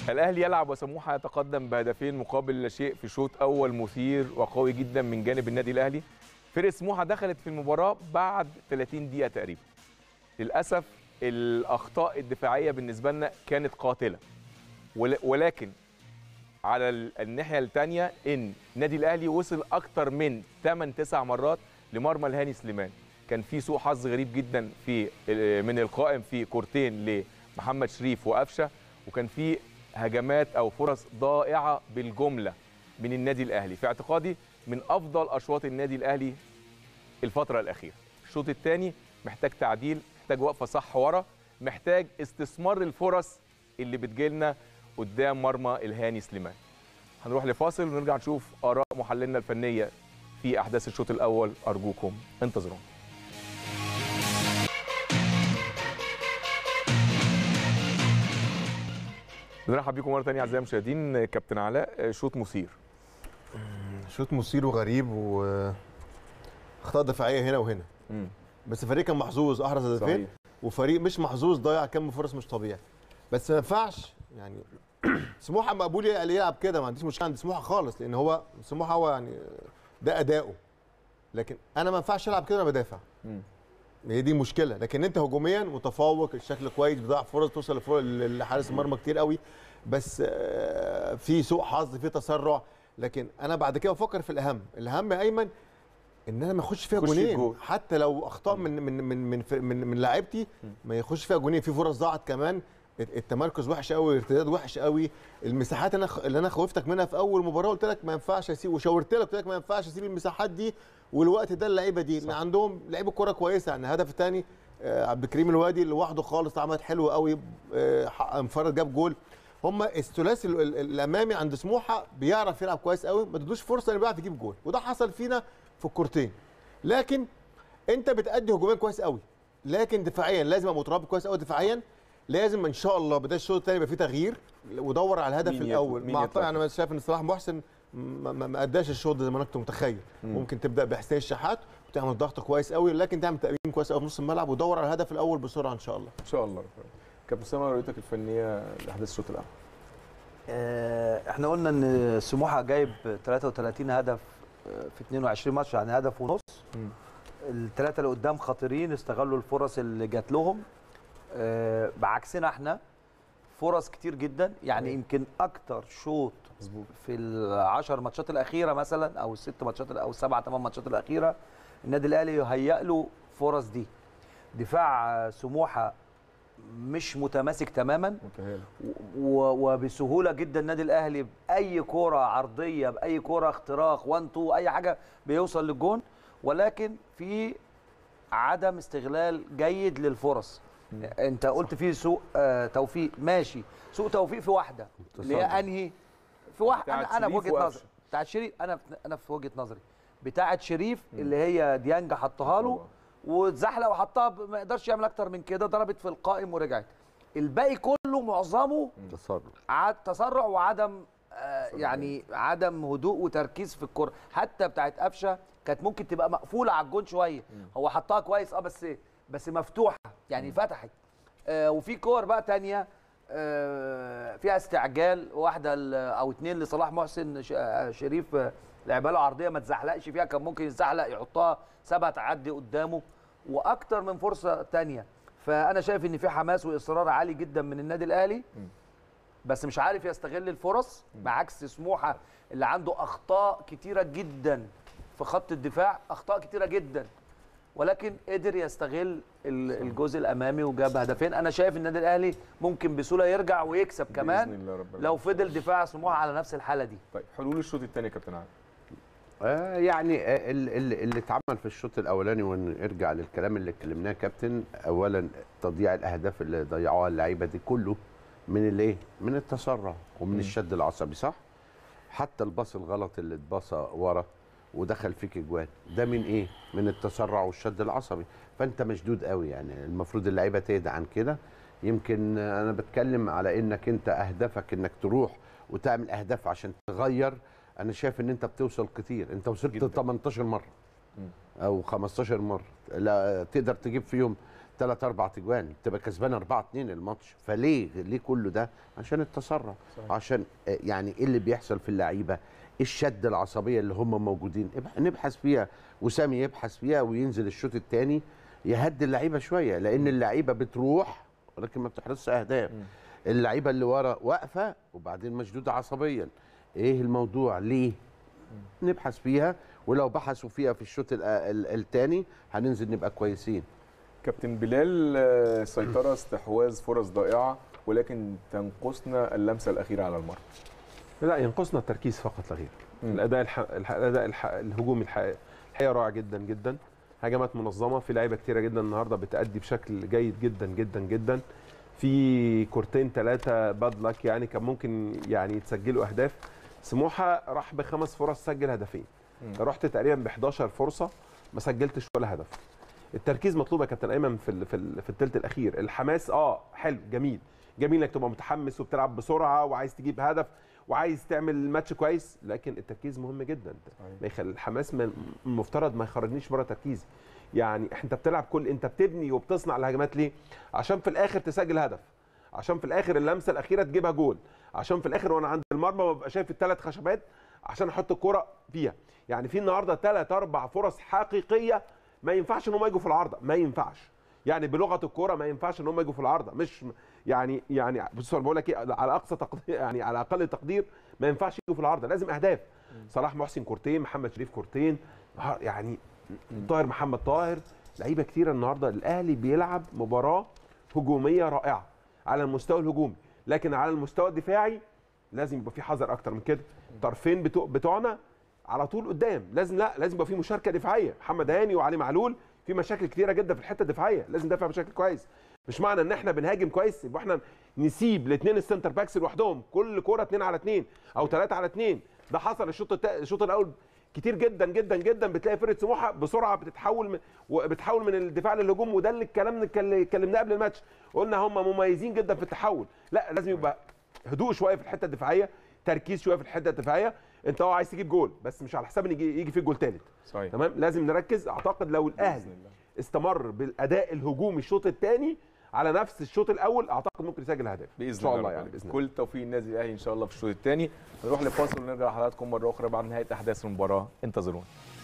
الاهلي يلعب وسموحه يتقدم بهدفين مقابل لا شيء في شوط اول مثير وقوي جدا من جانب النادي الاهلي فرقه سموحه دخلت في المباراه بعد 30 دقيقه تقريبا للاسف الاخطاء الدفاعيه بالنسبه لنا كانت قاتله ول- ولكن على ال- الناحيه الثانيه ان النادي الاهلي وصل اكتر من 8 9 مرات لمرمى الهاني سليمان كان في سوء حظ غريب جدا في من القائم في كورتين لمحمد شريف وقفشه وكان في هجمات او فرص ضائعه بالجمله من النادي الاهلي في اعتقادي من افضل اشواط النادي الاهلي الفتره الاخيره الشوط الثاني محتاج تعديل محتاج وقفه صح ورا محتاج استثمار الفرص اللي بتجيلنا قدام مرمى الهاني سليمان هنروح لفاصل ونرجع نشوف اراء محللنا الفنيه في احداث الشوط الاول ارجوكم انتظرونا نرحب بيكم مره ثانيه اعزائي المشاهدين كابتن علاء شوط مثير شوط مثير وغريب و اخطاء دفاعيه هنا وهنا مم. بس فريق كان محظوظ احرز هدفين صحيح وفريق مش محظوظ ضيع كم فرص مش طبيعي بس ما ينفعش يعني سموحه مقبول يلعب كده ما عنديش مشكله عند سموحه خالص لان هو سموحه هو يعني ده اداؤه لكن انا ما ينفعش العب كده وانا بدافع مم. هي دي مشكله لكن انت هجوميا متفوق الشكل كويس بتضيع فرص توصل لفرص لحارس المرمى كتير قوي بس آه، في سوء حظ في تسرع لكن انا بعد كده بفكر في الاهم الاهم يا ايمن ان انا ما اخش فيها خش جونين جول. حتى لو اخطاء من من من من من, من لاعيبتي ما يخش فيها جونين في فرص ضاعت كمان التمركز وحش قوي الارتداد وحش قوي المساحات انا اللي انا خوفتك منها في اول مباراه قلت لك ما ينفعش اسيب وشاورت لك قلت لك ما ينفعش اسيب المساحات دي والوقت ده اللعيبه دي اللي عندهم لعيبه كوره كويسه يعني الهدف الثاني عبد الكريم الوادي لوحده خالص عملت حلو قوي آه، حق- انفرد جاب جول هم الثلاثي ال- ال- الامامي عند سموحه بيعرف يلعب كويس قوي ما تدوش فرصه انه بيعرف يجيب جول وده حصل فينا في الكورتين لكن انت بتأدي هجوميا كويس قوي لكن دفاعيا لازم ابقى مترابط كويس قوي دفاعيا لازم ان شاء الله بدايه الشوط الثاني يبقى فيه تغيير ودور على الهدف مين يطلع- الاول مين مع يطلع؟ طبعا انا شايف ان صلاح محسن ما, ما ما اداش الشوط ده زي ما انا كنت متخيل ممكن تبدا بحسين الشحات وتعمل ضغط كويس قوي لكن تعمل تأمين كويس قوي في نص الملعب ودور على الهدف الاول بسرعه ان شاء الله ان شاء الله كابتن اسامه رؤيتك الفنيه لاحداث الشوط الاول آه، احنا قلنا ان سموحه جايب 33 هدف آه، في 22 ماتش يعني هدف ونص مم. الثلاثه اللي قدام خطيرين استغلوا الفرص اللي جات لهم آه، بعكسنا احنا فرص كتير جدا يعني يمكن اكتر شوط مظبوط في العشر ماتشات الاخيره مثلا او الست ماتشات او السبع ثمان ماتشات الاخيره النادي الاهلي يهيأ له فرص دي دفاع آه، سموحه مش متماسك تماما متهيألي و- وبسهوله جدا النادي الاهلي باي كوره عرضيه باي كوره اختراق 1 2 اي حاجه بيوصل للجون ولكن في عدم استغلال جيد للفرص انت قلت في سوء آه توفيق ماشي سوء توفيق في واحده اللي هي انهي في واحده بتاعت انا, أنا في شريف وجهه وقفشة. نظري بتاعت شريف انا انا في وجهه نظري بتاعت شريف اللي هي ديانجا حطها له طبعا. واتزحلق وحطها ب- ما يقدرش يعمل اكتر من كده ضربت في القائم ورجعت الباقي كله معظمه تصرف عد تسرع وعدم آه يعني عدم هدوء وتركيز في الكره حتى بتاعت قفشه كانت ممكن تبقى مقفوله على الجون شويه هو حطها كويس اه بس بس مفتوحه يعني فتحت آه وفي كور بقى تانية آه فيها استعجال واحده ل- او اتنين لصلاح محسن ش- آه، شريف آه، لعبها له عرضيه ما تزحلقش فيها كان ممكن يتزحلق يحطها سبعة تعدي قدامه واكتر من فرصه تانية فانا شايف ان في حماس واصرار عالي جدا من النادي الاهلي بس مش عارف يستغل الفرص بعكس سموحه اللي عنده اخطاء كتيره جدا في خط الدفاع اخطاء كتيره جدا ولكن قدر يستغل ال- الجزء الامامي وجاب هدفين انا شايف ان النادي الاهلي ممكن بسهوله يرجع ويكسب بإذن كمان الله رب العالمين. لو فضل دفاع سموحه على نفس الحاله دي طيب حلول الشوط الثاني يا كابتن عادل آه يعني آه، ال- ال- اللي اتعمل في الشوط الاولاني ونرجع للكلام اللي اتكلمناه يا كابتن اولا تضييع الاهداف اللي ضيعوها اللعيبه دي كله من الايه؟ من التسرع ومن الشد العصبي صح؟ حتى الباص الغلط اللي اتباصى ورا ودخل فيك اجوان ده من ايه؟ من التسرع والشد العصبي فانت مشدود قوي يعني المفروض اللعيبه تهدى عن كده يمكن آه، انا بتكلم على انك انت اهدافك انك تروح وتعمل اهداف عشان تغير انا شايف ان انت بتوصل كتير انت وصلت جداً. 18 مره او 15 مره لا تقدر تجيب فيهم ثلاث اربع تجوان تبقى كسبان 4 2 الماتش فليه ليه كله ده عشان التسرع صحيح. عشان آه، يعني ايه اللي بيحصل في اللعيبه الشد العصبيه اللي هم موجودين ابح- نبحث فيها وسامي يبحث فيها وينزل الشوط الثاني يهدي اللعيبه شويه لان اللعيبه بتروح ولكن ما بتحرزش اهداف اللعيبه اللي ورا واقفه وبعدين مشدوده عصبيا ايه الموضوع ليه نبحث فيها ولو بحثوا فيها في الشوط الثاني هننزل نبقى كويسين كابتن بلال آه، سيطره استحواذ فرص ضائعه ولكن تنقصنا اللمسه الاخيره على المرمى لا ينقصنا التركيز فقط لا غير مم. الاداء الح... الح... الاداء الح... الهجومي الح... الحقيقه رائع جدا جدا هجمات منظمه في لعيبه كتيره جدا النهارده بتأدي بشكل جيد جدا جدا جدا في كورتين ثلاثه باد لك يعني كان ممكن يعني يتسجلوا اهداف سموحه راح بخمس فرص سجل هدفين مم. رحت تقريبا ب 11 فرصه ما سجلتش ولا هدف التركيز مطلوب يا كابتن ايمن في ال... في, ال... في الثلث الاخير الحماس اه حلو جميل جميل انك تبقى متحمس وبتلعب بسرعه وعايز تجيب هدف وعايز تعمل ماتش كويس لكن التركيز مهم جدا صحيح. ما يخلي الحماس من المفترض ما يخرجنيش بره تركيزي يعني انت بتلعب كل انت بتبني وبتصنع الهجمات ليه عشان في الاخر تسجل هدف عشان في الاخر اللمسه الاخيره تجيبها جول عشان في الاخر وانا عند المرمى ببقى شايف الثلاث خشبات عشان احط الكره فيها يعني في النهارده ثلاث اربع فرص حقيقيه ما ينفعش ان هم يجوا في العارضه ما ينفعش يعني بلغه الكوره ما ينفعش ان هم يجوا في العارضه مش يعني يعني بص انا بقول لك ايه على اقصى تقدير يعني على اقل تقدير ما ينفعش يجوا في العارضه لازم اهداف صلاح محسن كورتين محمد شريف كورتين ها- يعني طاهر محمد طاهر لعيبه كتيره النهارده الاهلي بيلعب مباراه هجوميه رائعه على المستوى الهجومي لكن على المستوى الدفاعي لازم يبقى في حذر اكتر من كده طرفين بتوع بتوعنا على طول قدام لازم لا لازم يبقى في مشاركه دفاعيه محمد هاني وعلي معلول في مشاكل كتيره جدا في الحته الدفاعيه لازم ندافع بشكل كويس مش معنى ان احنا بنهاجم كويس يبقى احنا نسيب الاثنين السنتر باكس لوحدهم كل كوره اثنين على اثنين او ثلاثه على اثنين ده حصل الشوط التا- الشوط الاول كتير جدا جدا جدا بتلاقي فرقه سموحه بسرعه بتتحول من وبتحول من الدفاع للهجوم وده اللي الكلام اللي اتكلمناه قبل الماتش قلنا هم مميزين جدا في التحول لا لازم يبقى هدوء شويه في الحته الدفاعيه تركيز شويه في الحته الدفاعيه انت اه عايز تجيب جول بس مش على حساب ان يجي يجي فيه جول ثالث صحيح تمام لازم نركز اعتقد لو الاهلي بإذن الله. استمر بالاداء الهجومي الشوط الثاني على نفس الشوط الاول اعتقد ممكن يسجل اهداف باذن ان شاء الله رب يعني باذن الله كل توفيق النادي الاهلي ان شاء الله في الشوط الثاني نروح لفاصل ونرجع لحضراتكم مره اخرى بعد نهايه احداث المباراه انتظرونا